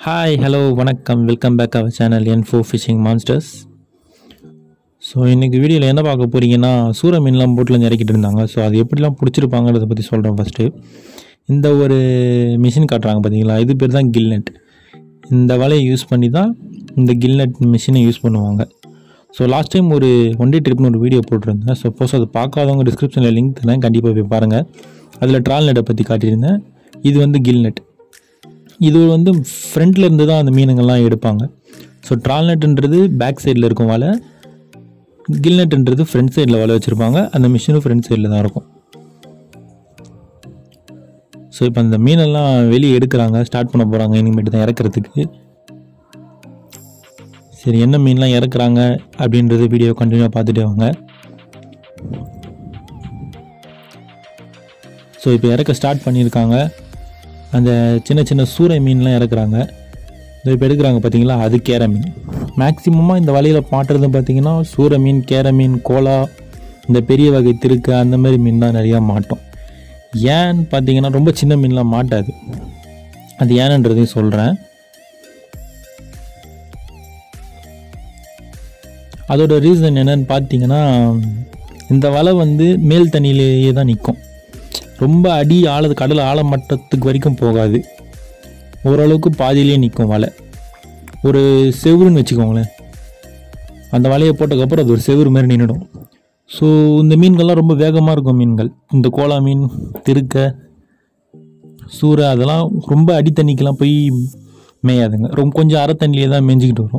hi hello வணக்கம் welcome back our channel என் for fishing monsters so இன்றைக்கி வீடியோவில் என்ன பார்க்க போகிறீங்கன்னா சூர மீன்லாம் போட்டில் இறக்கிட்டு இருந்தாங்க ஸோ அது எப்படிலாம் பிடிச்சிருப்பாங்கிறத பற்றி சொல்கிறேன் ஃபஸ்ட்டு இந்த ஒரு மிஷின் காட்டுறாங்க பார்த்தீங்களா இது பேர் தான் கில்நெட் இந்த வலையை யூஸ் பண்ணி தான் இந்த கில்நெட் மிஷினை யூஸ் பண்ணுவாங்க ஸோ லாஸ்ட் டைம் ஒரு ஒன் டே ட்ரிப்னு ஒரு வீடியோ போட்டிருந்தேன் சப்போஸ் அது பார்க்காதவங்க டிஸ்கிரிப்ஷனில் லிங்க் தரேன் கண்டிப்பாக போய் பாருங்கள் அதில் ட்ரால் நெட்டை பற்றி காட்டியிருந்தேன் இது வந்து கில்நெட் இது வந்து ஃப்ரண்ட்டில் இருந்து தான் அந்த மீனுங்கள்லாம் எடுப்பாங்க ஸோ ட்ரால்நெட்ன்றது பேக் சைடில் இருக்கும் வலை கில்நெட்ன்றது ஃப்ரண்ட் சைடில் வலை வச்சுருப்பாங்க அந்த மிஷினும் ஃப்ரண்ட் சைடில் தான் இருக்கும் ஸோ இப்போ அந்த மீனெல்லாம் வெளியே எடுக்கிறாங்க ஸ்டார்ட் பண்ண போகிறாங்க இனிமேட்டு தான் இறக்குறதுக்கு சரி என்ன மீன்லாம் இறக்குறாங்க அப்படின்றது வீடியோ கண்டினியூவாக பார்த்துட்டே வாங்க ஸோ இப்போ இறக்க ஸ்டார்ட் பண்ணியிருக்காங்க அந்த சின்ன சின்ன சூறை மீன்லாம் இறக்குறாங்க இதோ இப்போ எடுக்கிறாங்க பார்த்தீங்களா அது கேர மீன் மேக்ஸிமமாக இந்த வலையில் மாட்டுறது பார்த்தீங்கன்னா சூறை மீன் கேர மீன் கோலா இந்த பெரிய வகை திருக்கு அந்த மாதிரி மீன் தான் நிறையா மாட்டோம் ஏன்னு பார்த்தீங்கன்னா ரொம்ப சின்ன மீன்லாம் மாட்டாது அது ஏன்ன்றதையும் சொல்கிறேன் அதோட ரீசன் என்னன்னு பார்த்தீங்கன்னா இந்த வலை வந்து மேல் தண்ணியிலேயே தான் நிற்கும் ரொம்ப அடி ஆழ கடல் ஆழ மட்டத்துக்கு வரைக்கும் போகாது ஓரளவுக்கு பாதியிலே நிற்கும் வலை ஒரு செவுருன்னு வச்சுக்கோங்களேன் அந்த வலையை போட்டதுக்கப்புறம் அது ஒரு செவுரு மாதிரி நின்றுடும் ஸோ இந்த மீன்கள்லாம் ரொம்ப வேகமாக இருக்கும் மீன்கள் இந்த கோலா மீன் திருக்க சூறை அதெல்லாம் ரொம்ப அடி தண்ணிக்கெல்லாம் போய் மேயாதுங்க ரொம்ப கொஞ்சம் அரை தண்ணியிலே தான் மேய்ஞ்சிக்கிட்டு வரும்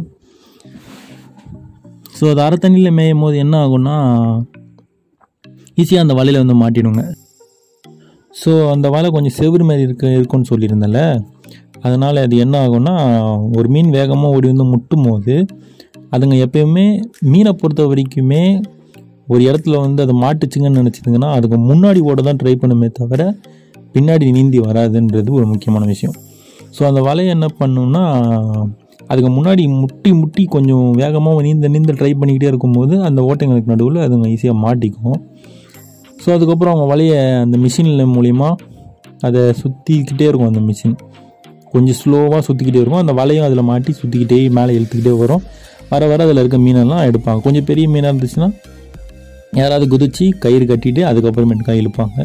ஸோ அது அரை தண்ணியில் மேயும் போது என்ன ஆகும்னா ஈஸியாக அந்த வலையில் வந்து மாட்டிடுங்க ஸோ அந்த வலை கொஞ்சம் செவுரு மாதிரி இருக்கு இருக்குன்னு சொல்லியிருந்தேன்ல அதனால் அது என்ன ஆகும்னா ஒரு மீன் வேகமாக ஓடி வந்து முட்டும் போது அதுங்க எப்பயுமே மீனை பொறுத்த வரைக்குமே ஒரு இடத்துல வந்து அது மாட்டுச்சுங்கன்னு நினச்சிதுங்கன்னா அதுக்கு முன்னாடி ஓட தான் ட்ரை பண்ணுமே தவிர பின்னாடி நீந்தி வராதுன்றது ஒரு முக்கியமான விஷயம் ஸோ அந்த வலையை என்ன பண்ணுன்னா அதுக்கு முன்னாடி முட்டி முட்டி கொஞ்சம் வேகமாக நீந்த நீந்த ட்ரை பண்ணிக்கிட்டே இருக்கும்போது அந்த ஓட்டைங்களுக்கு நடுவில் அதுங்க ஈஸியாக மாட்டிக்கும் ஸோ அதுக்கப்புறம் அவங்க வலையை அந்த மிஷினில் மூலிமா அதை சுற்றிக்கிட்டே இருக்கும் அந்த மிஷின் கொஞ்சம் ஸ்லோவாக சுற்றிக்கிட்டே இருக்கும் அந்த வலையும் அதில் மாட்டி சுற்றிக்கிட்டே மேலே இழுத்துக்கிட்டே வரும் வர வர அதில் இருக்க மீனெல்லாம் எடுப்பாங்க கொஞ்சம் பெரிய மீனாக இருந்துச்சுன்னா யாராவது குதிச்சு கயிறு கட்டிட்டு அதுக்கப்புறமேட்டுக்கா இழுப்பாங்க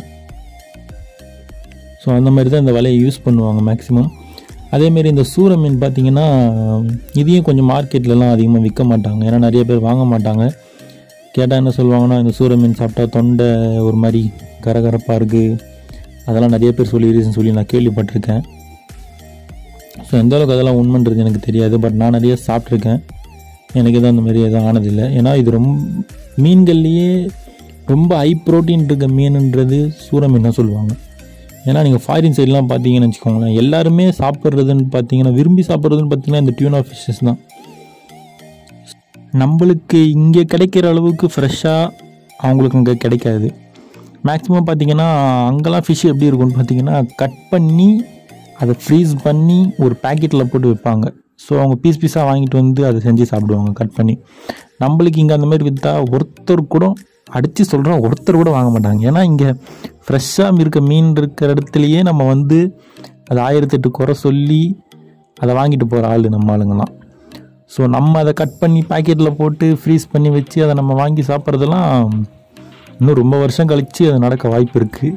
ஸோ அந்த மாதிரி தான் இந்த வலையை யூஸ் பண்ணுவாங்க மேக்ஸிமம் அதேமாரி இந்த சூர மீன் பார்த்திங்கன்னா இதையும் கொஞ்சம் மார்க்கெட்லலாம் அதிகமாக விற்க மாட்டாங்க ஏன்னா நிறைய பேர் வாங்க மாட்டாங்க கேட்டால் என்ன சொல்லுவாங்கன்னா இந்த சூர மீன் சாப்பிட்டா தொண்டை ஒரு மாதிரி கரகரப்பாக இருக்குது அதெல்லாம் நிறைய பேர் சொல்லி ரீசன் சொல்லி நான் கேள்விப்பட்டிருக்கேன் ஸோ எந்த அளவுக்கு அதெல்லாம் உண்மைன்றது எனக்கு தெரியாது பட் நான் நிறைய சாப்பிட்ருக்கேன் எனக்கு எதுவும் அந்த மாதிரி எதுவும் ஆனதில்லை ஏன்னா இது ரொம்ப மீன்கள்லேயே ரொம்ப ஹை ப்ரோட்டீன் இருக்க மீனுன்றது சூர மீன் தான் சொல்லுவாங்க ஏன்னா நீங்கள் ஃபாரின் சைட்லாம் பார்த்தீங்கன்னு வச்சுக்கோங்களேன் எல்லாருமே சாப்பிட்றதுன்னு பார்த்தீங்கன்னா விரும்பி சாப்பிட்றதுன்னு பார்த்தீங்கன்னா இந்த டியூனா ஃபிஷ்ஷஸ் தான் நம்மளுக்கு இங்கே கிடைக்கிற அளவுக்கு ஃப்ரெஷ்ஷாக அவங்களுக்கு அங்கே கிடைக்காது மேக்ஸிமம் பார்த்தீங்கன்னா அங்கெல்லாம் ஃபிஷ் எப்படி இருக்கும்னு பார்த்தீங்கன்னா கட் பண்ணி அதை ஃப்ரீஸ் பண்ணி ஒரு பேக்கெட்டில் போட்டு வைப்பாங்க ஸோ அவங்க பீஸ் பீஸாக வாங்கிட்டு வந்து அதை செஞ்சு சாப்பிடுவாங்க கட் பண்ணி நம்மளுக்கு இங்கே அந்த மாதிரி விற்றா ஒருத்தர் கூட அடித்து சொல்கிறோம் ஒருத்தர் கூட வாங்க மாட்டாங்க ஏன்னா இங்கே ஃப்ரெஷ்ஷாக இருக்க மீன் இருக்கிற இடத்துலையே நம்ம வந்து அது ஆயிரத்தெட்டு குறை சொல்லி அதை வாங்கிட்டு போகிற ஆள் நம்ம ஆளுங்கலாம் ஸோ நம்ம அதை கட் பண்ணி பாக்கெட்டில் போட்டு ஃப்ரீஸ் பண்ணி வச்சு அதை நம்ம வாங்கி சாப்பிட்றதெல்லாம் இன்னும் ரொம்ப வருஷம் கழித்து அது நடக்க வாய்ப்பு இருக்குது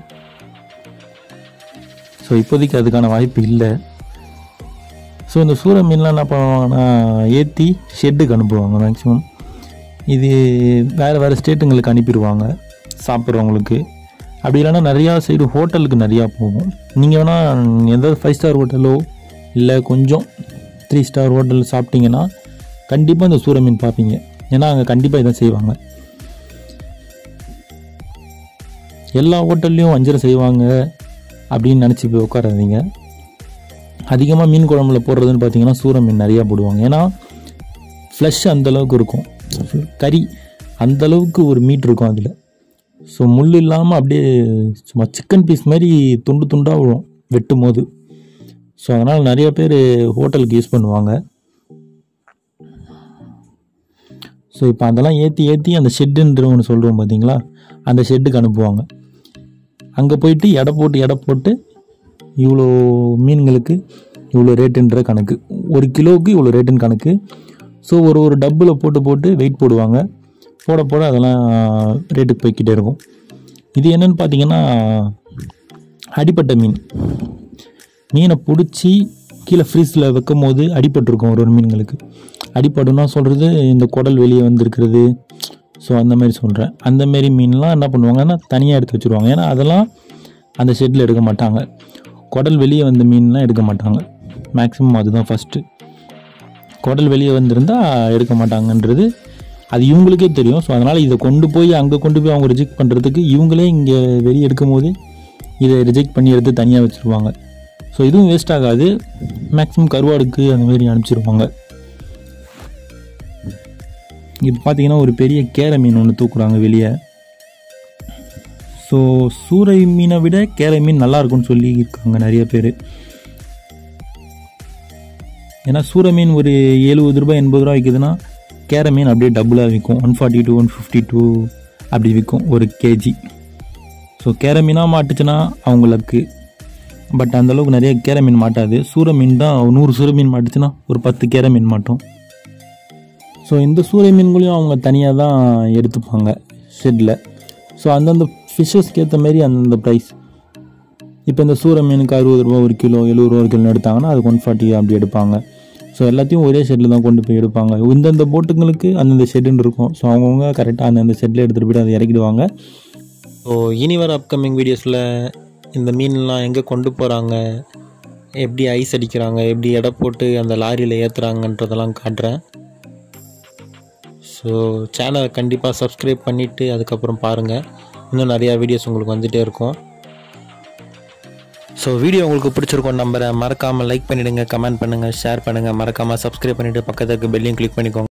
ஸோ இப்போதைக்கு அதுக்கான வாய்ப்பு இல்லை ஸோ இந்த சூர மீன்லாம் என்ன பண்ணுவாங்கன்னா ஏற்றி ஷெட்டுக்கு அனுப்புவாங்க மேக்ஸிமம் இது வேறு வேறு ஸ்டேட்டுங்களுக்கு அனுப்பிடுவாங்க சாப்பிட்றவங்களுக்கு அப்படி இல்லைன்னா நிறையா சைடு ஹோட்டலுக்கு நிறையா போகும் நீங்கள் வேணால் எதாவது ஃபைவ் ஸ்டார் ஹோட்டலோ இல்லை கொஞ்சம் த்ரீ ஸ்டார் ஹோட்டல் சாப்பிட்டீங்கன்னா கண்டிப்பாக இந்த சூர மீன் பார்ப்பீங்க ஏன்னா அங்கே கண்டிப்பாக இதை செய்வாங்க எல்லா ஹோட்டல்லையும் வஞ்சரம் செய்வாங்க அப்படின்னு நினச்சி போய் உட்காராதீங்க அதிகமாக மீன் குழம்புல போடுறதுன்னு பார்த்தீங்கன்னா சூர மீன் நிறையா போடுவாங்க ஏன்னா ஃப்ளஷ் அந்தளவுக்கு இருக்கும் கறி அந்தளவுக்கு ஒரு மீட் இருக்கும் அதில் ஸோ முள் இல்லாமல் அப்படியே சும்மா சிக்கன் பீஸ் மாதிரி துண்டு துண்டாக விழும் வெட்டும் போது ஸோ அதனால் நிறைய பேர் ஹோட்டலுக்கு யூஸ் பண்ணுவாங்க ஸோ இப்போ அதெல்லாம் ஏற்றி ஏற்றி அந்த ஷெட்டுன்ற ஒன்று சொல்கிறோம் பார்த்தீங்களா அந்த ஷெட்டுக்கு அனுப்புவாங்க அங்கே போயிட்டு எடை போட்டு எடை போட்டு இவ்வளோ மீன்களுக்கு இவ்வளோ ரேட்டுன்ற கணக்கு ஒரு கிலோவுக்கு இவ்வளோ ரேட்டுன்னு கணக்கு ஸோ ஒரு ஒரு டப்பில் போட்டு போட்டு வெயிட் போடுவாங்க போட போட அதெல்லாம் ரேட்டுக்கு போய்க்கிட்டே இருக்கும் இது என்னன்னு பார்த்தீங்கன்னா அடிப்பட்ட மீன் மீனை பிடிச்சி கீழே ஃப்ரீஸில் வைக்கும் போது அடிபட்டிருக்கும் ஒரு ஒரு மீன்களுக்கு அடிபடுனா சொல்கிறது இந்த குடல் வெளியே வந்திருக்கிறது ஸோ அந்த மாதிரி சொல்கிறேன் அந்த மாரி மீன்லாம் என்ன பண்ணுவாங்கன்னா தனியாக எடுத்து வச்சுருவாங்க ஏன்னா அதெல்லாம் அந்த ஷெட்டில் எடுக்க மாட்டாங்க குடல் வெளியே வந்த மீன்லாம் எடுக்க மாட்டாங்க மேக்ஸிமம் அதுதான் ஃபஸ்ட்டு குடல் வெளியே வந்திருந்தால் எடுக்க மாட்டாங்கன்றது அது இவங்களுக்கே தெரியும் ஸோ அதனால் இதை கொண்டு போய் அங்கே கொண்டு போய் அவங்க ரிஜெக்ட் பண்ணுறதுக்கு இவங்களே இங்கே வெளியே எடுக்கும் போது இதை ரிஜெக்ட் பண்ணி எடுத்து தனியாக வச்சுருவாங்க ஸோ இதுவும் வேஸ்ட் ஆகாது மேக்ஸிமம் கருவாடுக்கு அந்த மாதிரி அனுப்பிச்சிருவாங்க இப்போ பார்த்தீங்கன்னா ஒரு பெரிய கேரை மீன் ஒன்று தூக்குறாங்க வெளியே ஸோ சூறை மீனை விட கேரை மீன் நல்லா இருக்கும்னு சொல்லி இருக்காங்க நிறைய பேர் ஏன்னா சூறை மீன் ஒரு எழுபது ரூபாய் எண்பது ரூபா விற்குதுன்னா கேரை மீன் அப்படியே டபுளாக விற்கும் one forty two one fifty two அப்படி விற்கும் ஒரு கேஜி ஸோ கேரை மீனாக மாட்டுச்சுன்னா அவங்களுக்கு பட் அந்தளவுக்கு நிறைய கேரை மீன் மாட்டாது சூறை மீன் தான் நூறு சூறை மீன் மாட்டுச்சுன்னா ஒரு பத்து கேரை மீன் மாட்டோம் ஸோ இந்த சூறை மீன்களையும் அவங்க தனியாக தான் எடுத்துப்பாங்க ஷெட்டில் ஸோ அந்தந்த ஃபிஷ்ஷஸ்க்கு ஏற்ற மாரி அந்தந்த ப்ரைஸ் இப்போ இந்த சூறை மீனுக்கு அறுபது ரூபா ஒரு கிலோ எழுபது ரூபா ஒரு கிலோ எடுத்தாங்கன்னா அதுக்கு ஒன் ஃபார்ட்டி அப்படி எடுப்பாங்க ஸோ எல்லாத்தையும் ஒரே ஷெட்டில் தான் கொண்டு போய் எடுப்பாங்க இந்தந்த போட்டுங்களுக்கு அந்தந்த ஷெட்டுன்னு இருக்கும் ஸோ அவங்கவுங்க கரெக்டாக அந்தந்த ஷெட்டில் எடுத்துகிட்டு போய்ட்டு அதை இறக்கிடுவாங்க ஸோ இனி வர அப்கமிங் வீடியோஸில் இந்த மீன்லாம் எங்கே கொண்டு போகிறாங்க எப்படி ஐஸ் அடிக்கிறாங்க எப்படி எடை போட்டு அந்த லாரியில் ஏற்றுறாங்கன்றதெல்லாம் காட்டுறேன் ஸோ சேனலை கண்டிப்பாக சப்ஸ்கிரைப் பண்ணிவிட்டு அதுக்கப்புறம் பாருங்கள் இன்னும் நிறையா வீடியோஸ் உங்களுக்கு வந்துகிட்டே இருக்கும் ஸோ வீடியோ உங்களுக்கு பிடிச்சிருக்கும் நம்புறேன் மறக்காமல் லைக் பண்ணிவிடுங்க கமெண்ட் பண்ணுங்கள் ஷேர் பண்ணுங்கள் மறக்காமல் சப்ஸ்கிரைப் பண்ணிவிட்டு பக்கத்துக்கு பெல்லையும் கிளிக் பண்ணிக்கோங்க